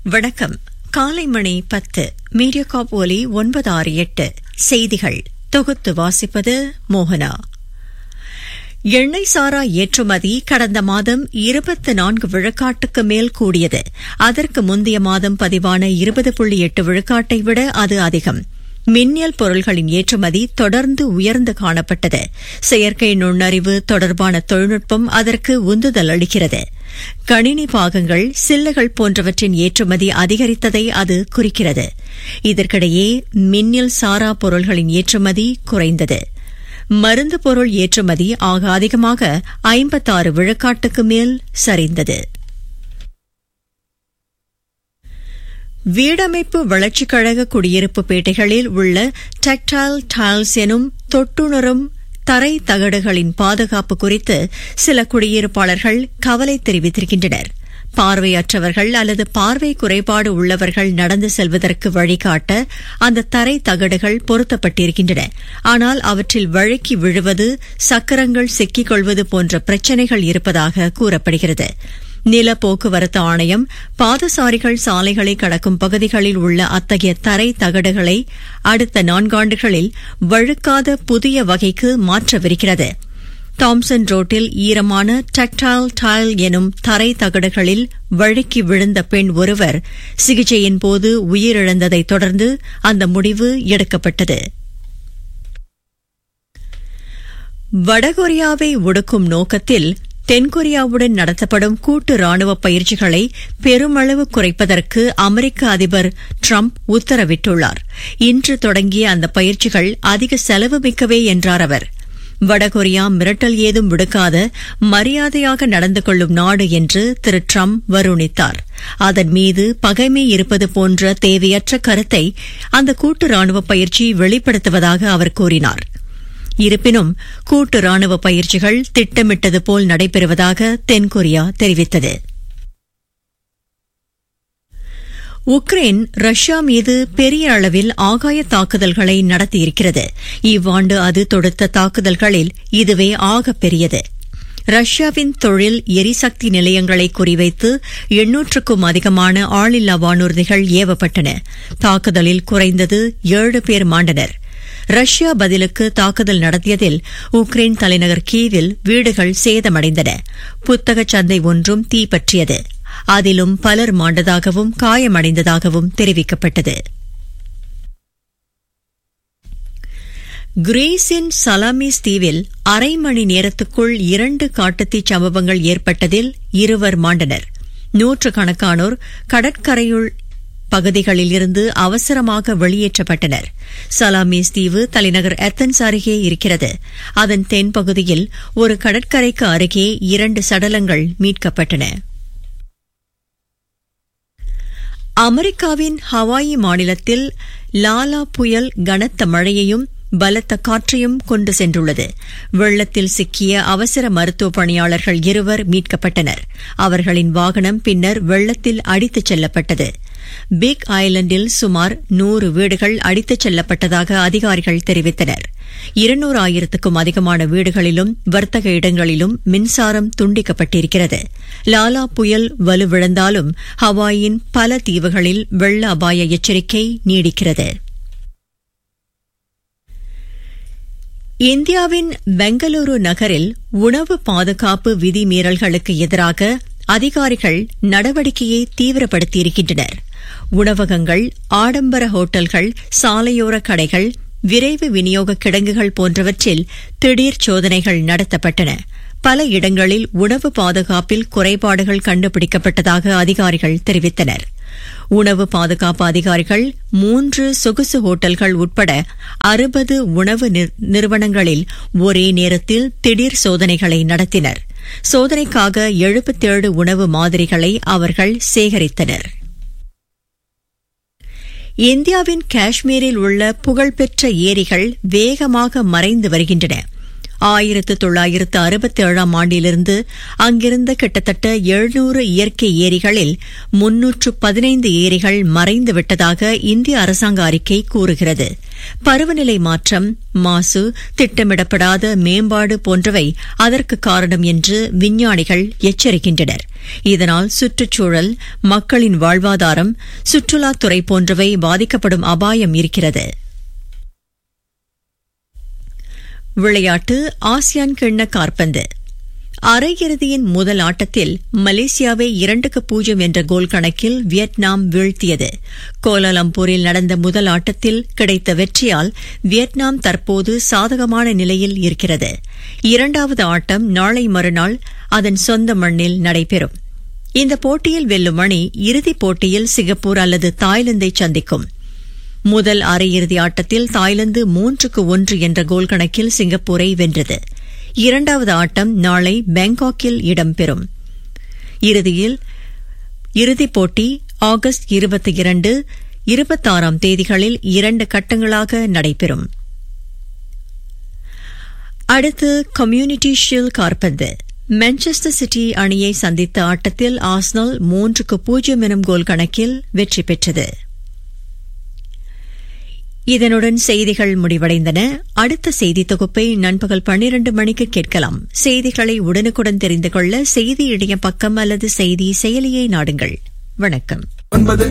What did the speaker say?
வணக்கம் காலை மணி பத்து மீடியாகாப் ஒலி ஒன்பது ஆறு எட்டு செய்திகள் தொகுத்து வாசிப்பது மோகனா எண்ணெய் சாரா ஏற்றுமதி கடந்த மாதம் இருபத்து நான்கு விழுக்காட்டுக்கு மேல் கூடியது அதற்கு முந்தைய மாதம் பதிவான இருபது புள்ளி எட்டு விழுக்காட்டை விட அது அதிகம் மின்னியல் பொருள்களின் ஏற்றுமதி தொடர்ந்து உயர்ந்து காணப்பட்டது செயற்கை நுண்ணறிவு தொடர்பான தொழில்நுட்பம் அதற்கு உந்துதல் அளிக்கிறது கணினி பாகங்கள் சில்லுகள் போன்றவற்றின் ஏற்றுமதி அதிகரித்ததை அது குறிக்கிறது இதற்கிடையே மின்னியல் சாரா பொருள்களின் ஏற்றுமதி குறைந்தது மருந்து பொருள் ஏற்றுமதி ஆக அதிகமாக ஐம்பத்தாறு விழுக்காட்டுக்கு மேல் சரிந்தது வீடமைப்பு வளர்ச்சிக் கழக குடியிருப்பு பேட்டைகளில் உள்ள டெக்டைல் டைல்ஸ் எனும் தொட்டுணரும் தரை தகடுகளின் பாதுகாப்பு குறித்து சில குடியிருப்பாளர்கள் கவலை தெரிவித்திருக்கின்றனர் பார்வையற்றவர்கள் அல்லது பார்வை குறைபாடு உள்ளவர்கள் நடந்து செல்வதற்கு வழிகாட்ட அந்த தரை தகடுகள் பொருத்தப்பட்டிருக்கின்றன ஆனால் அவற்றில் வழுக்கி விழுவது சக்கரங்கள் சிக்கிக் கொள்வது போன்ற பிரச்சினைகள் இருப்பதாக கூறப்படுகிறது நில போக்குவரத்து ஆணையம் பாதசாரிகள் சாலைகளை கடக்கும் பகுதிகளில் உள்ள அத்தகைய தரை தகடுகளை அடுத்த நான்காண்டுகளில் வழுக்காத புதிய வகைக்கு மாற்றவிருக்கிறது தாம்சன் ரோட்டில் ஈரமான டக்டைல் டைல் எனும் தரை தகடுகளில் வழுக்கி விழுந்த பெண் ஒருவர் சிகிச்சையின் போது உயிரிழந்ததைத் தொடர்ந்து அந்த முடிவு எடுக்கப்பட்டது வடகொரியாவை ஒடுக்கும் நோக்கத்தில் தென்கொரியாவுடன் நடத்தப்படும் கூட்டு ராணுவ பயிற்சிகளை பெருமளவு குறைப்பதற்கு அமெரிக்க அதிபர் ட்ரம்ப் உத்தரவிட்டுள்ளார் இன்று தொடங்கிய அந்த பயிற்சிகள் அதிக செலவு மிக்கவே என்றார் அவர் வடகொரியா மிரட்டல் ஏதும் விடுக்காத மரியாதையாக நடந்து கொள்ளும் நாடு என்று திரு ட்ரம்ப் வருணித்தார் அதன் மீது பகைமை இருப்பது போன்ற தேவையற்ற கருத்தை அந்த கூட்டு ராணுவ பயிற்சி வெளிப்படுத்துவதாக அவர் கூறினார் இருப்பினும் கூட்டு ராணுவ பயிற்சிகள் திட்டமிட்டது போல் நடைபெறுவதாக தென்கொரியா தெரிவித்தது உக்ரைன் ரஷ்யா மீது பெரிய அளவில் ஆகாய தாக்குதல்களை நடத்தியிருக்கிறது இவ்வாண்டு அது தொடுத்த தாக்குதல்களில் இதுவே ஆக பெரியது ரஷ்யாவின் தொழில் எரிசக்தி நிலையங்களை குறிவைத்து எண்ணூற்றுக்கும் அதிகமான ஆளில்லா வானூர்திகள் ஏவப்பட்டன தாக்குதலில் குறைந்தது ஏழு பேர் மாண்டனர் ரஷ்யா பதிலுக்கு தாக்குதல் நடத்தியதில் உக்ரைன் தலைநகர் கீவில் வீடுகள் சேதமடைந்தன புத்தகச் சந்தை ஒன்றும் தீப்பற்றியது அதிலும் பலர் மாண்டதாகவும் காயமடைந்ததாகவும் தெரிவிக்கப்பட்டது கிரீஸின் சலாமிஸ் தீவில் அரை மணி நேரத்துக்குள் இரண்டு காட்டுத்தீ சம்பவங்கள் ஏற்பட்டதில் இருவர் மாண்டனர் நூற்றுக்கணக்கானோர் கடற்கரையுள் பகுதிகளில் இருந்து அவசரமாக வெளியேற்றப்பட்டனர் சலாமிஸ் தீவு தலைநகர் எத்தன்ஸ் அருகே இருக்கிறது அதன் தென்பகுதியில் ஒரு கடற்கரைக்கு அருகே இரண்டு சடலங்கள் மீட்கப்பட்டன அமெரிக்காவின் ஹவாயி மாநிலத்தில் லாலா புயல் கனத்த மழையையும் பலத்த காற்றையும் கொண்டு சென்றுள்ளது வெள்ளத்தில் சிக்கிய அவசர மருத்துவ பணியாளர்கள் இருவர் மீட்கப்பட்டனர் அவர்களின் வாகனம் பின்னர் வெள்ளத்தில் அடித்துச் செல்லப்பட்டது பிக் ஐலண்டில் சுமார் நூறு வீடுகள் அடித்துச் செல்லப்பட்டதாக அதிகாரிகள் தெரிவித்தனர் இருநூறு ஆயிரத்துக்கும் அதிகமான வீடுகளிலும் வர்த்தக இடங்களிலும் மின்சாரம் துண்டிக்கப்பட்டிருக்கிறது லாலா புயல் வலுவிழந்தாலும் ஹவாயின் பல தீவுகளில் வெள்ள அபாய எச்சரிக்கை நீடிக்கிறது இந்தியாவின் பெங்களூரு நகரில் உணவு பாதுகாப்பு விதிமீறல்களுக்கு எதிராக அதிகாரிகள் நடவடிக்கையை தீவிரப்படுத்தியிருக்கின்றனர் உணவகங்கள் ஆடம்பர ஹோட்டல்கள் சாலையோர கடைகள் விரைவு விநியோக கிடங்குகள் போன்றவற்றில் திடீர் சோதனைகள் நடத்தப்பட்டன பல இடங்களில் உணவு பாதுகாப்பில் குறைபாடுகள் கண்டுபிடிக்கப்பட்டதாக அதிகாரிகள் தெரிவித்தனர் உணவு பாதுகாப்பு அதிகாரிகள் மூன்று சொகுசு ஹோட்டல்கள் உட்பட அறுபது உணவு நிறுவனங்களில் ஒரே நேரத்தில் திடீர் சோதனைகளை நடத்தினர் சோதனைக்காக எழுபத்தேழு உணவு மாதிரிகளை அவர்கள் சேகரித்தனர் இந்தியாவின் காஷ்மீரில் உள்ள புகழ்பெற்ற ஏரிகள் வேகமாக மறைந்து வருகின்றன ஆயிரத்து தொள்ளாயிரத்து அறுபத்தி ஏழாம் ஆண்டிலிருந்து அங்கிருந்த கிட்டத்தட்ட எழுநூறு இயற்கை ஏரிகளில் முன்னூற்று பதினைந்து ஏரிகள் மறைந்து விட்டதாக இந்திய அரசாங்க அறிக்கை கூறுகிறது பருவநிலை மாற்றம் மாசு திட்டமிடப்படாத மேம்பாடு போன்றவை அதற்கு காரணம் என்று விஞ்ஞானிகள் எச்சரிக்கின்றனர் இதனால் சுற்றுச்சூழல் மக்களின் வாழ்வாதாரம் சுற்றுலாத்துறை போன்றவை பாதிக்கப்படும் அபாயம் இருக்கிறது விளையாட்டு ஆசியான் கிண்ண காற்பந்து அரையிறுதியின் முதல் ஆட்டத்தில் மலேசியாவை இரண்டுக்கு பூஜ்ஜியம் என்ற கோல் கணக்கில் வியட்நாம் வீழ்த்தியது கோலாலம்பூரில் நடந்த முதல் ஆட்டத்தில் கிடைத்த வெற்றியால் வியட்நாம் தற்போது சாதகமான நிலையில் இருக்கிறது இரண்டாவது ஆட்டம் நாளை மறுநாள் அதன் சொந்த மண்ணில் நடைபெறும் இந்த போட்டியில் வெல்லும் அணி இறுதிப் போட்டியில் சிங்கப்பூர் அல்லது தாய்லாந்தை சந்திக்கும் முதல் அரையிறுதி ஆட்டத்தில் தாய்லாந்து மூன்றுக்கு ஒன்று என்ற கோல் கணக்கில் சிங்கப்பூரை வென்றது இரண்டாவது ஆட்டம் நாளை பாங்காக்கில் இடம்பெறும் இறுதியில் இறுதிப் போட்டி ஆகஸ்ட் இருபத்தி இரண்டு இருபத்தாறாம் தேதிகளில் இரண்டு கட்டங்களாக நடைபெறும் அடுத்து கம்யூனிட்டி ஷீல் கார்பந்து மான்செஸ்டர் சிட்டி அணியை சந்தித்த ஆட்டத்தில் ஆஸ்னல் மூன்றுக்கு பூஜ்ஜியம் எனும் கோல் கணக்கில் வெற்றி பெற்றது இதனுடன் செய்திகள் முடிவடைந்தன அடுத்த செய்தி தொகுப்பை நண்பகல் பன்னிரண்டு மணிக்கு கேட்கலாம் செய்திகளை உடனுக்குடன் தெரிந்து கொள்ள செய்தி இணைய பக்கம் அல்லது செய்தி செயலியை நாடுங்கள் வணக்கம் ஒன்பது